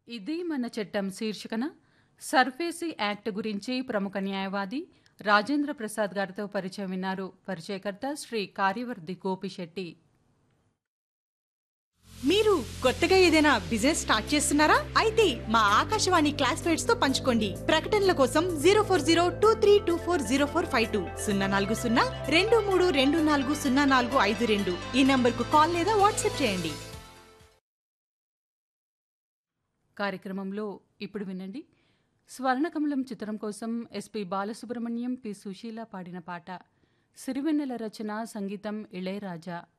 ఇది మన చట్టం శీర్షికన సర్ఫేసీ యాక్ట్ గురించి ప్రముఖ న్యాయవాది రాజేంద్ర ప్రసాద్ గారితో పరిచయం విన్నారు పరిచయకర్త శ్రీ కార్యవర్ధి గోపిశెట్టి మీరు కొత్తగా ఏదైనా బిజినెస్ స్టార్ట్ చేస్తున్నారా అయితే మా ఆకాశవాణి క్లాస్మేట్స్ తో పంచుకోండి ప్రకటనల కోసం zero four zero two three two four zero four five two సున్నా నాలుగు సున్నా రెండు మూడు రెండు నాలుగు సున్నా నాలుగు ఐదు రెండు ఈ నంబర్ కు కాల్ లేదా వాట్సాప్ చేయండి కార్యక్రమంలో ఇప్పుడు వినండి స్వర్ణకమలం చిత్రం కోసం ఎస్పి బాలసుబ్రహ్మణ్యం పి సుశీల పాడిన పాట సిరివెన్నెల రచన సంగీతం ఇళయరాజా